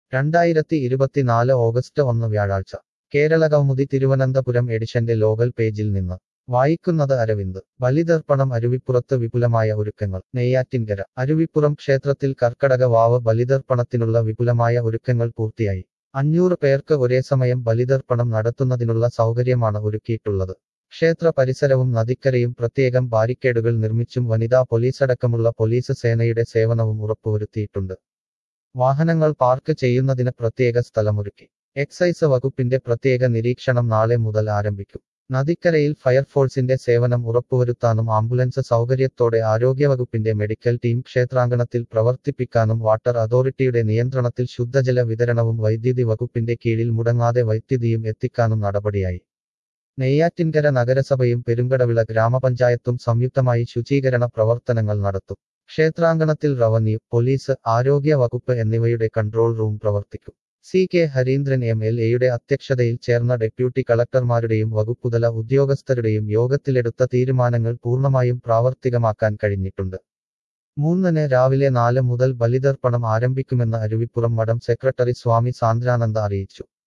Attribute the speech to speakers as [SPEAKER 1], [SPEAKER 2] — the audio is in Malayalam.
[SPEAKER 1] രണ്ടായിരത്തി ഇരുപത്തിനാല് ഓഗസ്റ്റ് ഒന്ന് വ്യാഴാഴ്ച കേരള കൗമുദി തിരുവനന്തപുരം എഡിഷന്റെ ലോകൽ പേജിൽ നിന്ന് വായിക്കുന്നത് അരവിന്ദ് ബലിതർപ്പണം അരുവിപ്പുറത്ത് വിപുലമായ ഒരുക്കങ്ങൾ നെയ്യാറ്റിൻകര അരുവിപ്പുറം ക്ഷേത്രത്തിൽ കർക്കടക വാവ് ബലിതർപ്പണത്തിനുള്ള വിപുലമായ ഒരുക്കങ്ങൾ പൂർത്തിയായി അഞ്ഞൂറ് പേർക്ക് ഒരേ സമയം ബലിതർപ്പണം നടത്തുന്നതിനുള്ള സൗകര്യമാണ് ഒരുക്കിയിട്ടുള്ളത് ക്ഷേത്ര പരിസരവും നദിക്കരയും പ്രത്യേകം ബാരിക്കേഡുകൾ നിർമ്മിച്ചും വനിതാ പോലീസടക്കമുള്ള പോലീസ് സേനയുടെ സേവനവും ഉറപ്പുവരുത്തിയിട്ടുണ്ട് വാഹനങ്ങൾ പാർക്ക് ചെയ്യുന്നതിന് പ്രത്യേക സ്ഥലമൊരുക്കി എക്സൈസ് വകുപ്പിന്റെ പ്രത്യേക നിരീക്ഷണം നാളെ മുതൽ ആരംഭിക്കും നദിക്കരയിൽ ഫയർഫോഴ്സിന്റെ സേവനം ഉറപ്പുവരുത്താനും ആംബുലൻസ് സൗകര്യത്തോടെ ആരോഗ്യവകുപ്പിന്റെ മെഡിക്കൽ ടീം ക്ഷേത്രാങ്കണത്തിൽ പ്രവർത്തിപ്പിക്കാനും വാട്ടർ അതോറിറ്റിയുടെ നിയന്ത്രണത്തിൽ ശുദ്ധജല വിതരണവും വൈദ്യുതി വകുപ്പിന്റെ കീഴിൽ മുടങ്ങാതെ വൈദ്യുതിയും എത്തിക്കാനും നടപടിയായി നെയ്യാറ്റിൻകര നഗരസഭയും പെരുങ്കടവിള ഗ്രാമപഞ്ചായത്തും സംയുക്തമായി ശുചീകരണ പ്രവർത്തനങ്ങൾ നടത്തും ക്ഷേത്രാങ്കണത്തിൽ റവന്യൂ പോലീസ് ആരോഗ്യ വകുപ്പ് എന്നിവയുടെ കൺട്രോൾ റൂം പ്രവർത്തിക്കും C K Harindran M L എയുടെ അധ്യക്ഷതയിൽ ചേർന്ന ഡെപ്യൂട്ടി കളക്ടർമാരുടെയും വകുപ്പുതല ഉദ്യോഗസ്ഥരുടെയും യോഗത്തിലെടുത്ത തീരുമാനങ്ങൾ പൂർണ്ണമായും പ്രാവർത്തികമാക്കാൻ കഴിഞ്ഞിട്ടുണ്ട് മൂന്നിന് രാവിലെ നാല് മുതൽ ബലിതർപ്പണം ആരംഭിക്കുമെന്ന് അരുവിപ്പുറം മഠം സെക്രട്ടറി സ്വാമി സാന്ദ്രാനന്ദ അറിയിച്ചു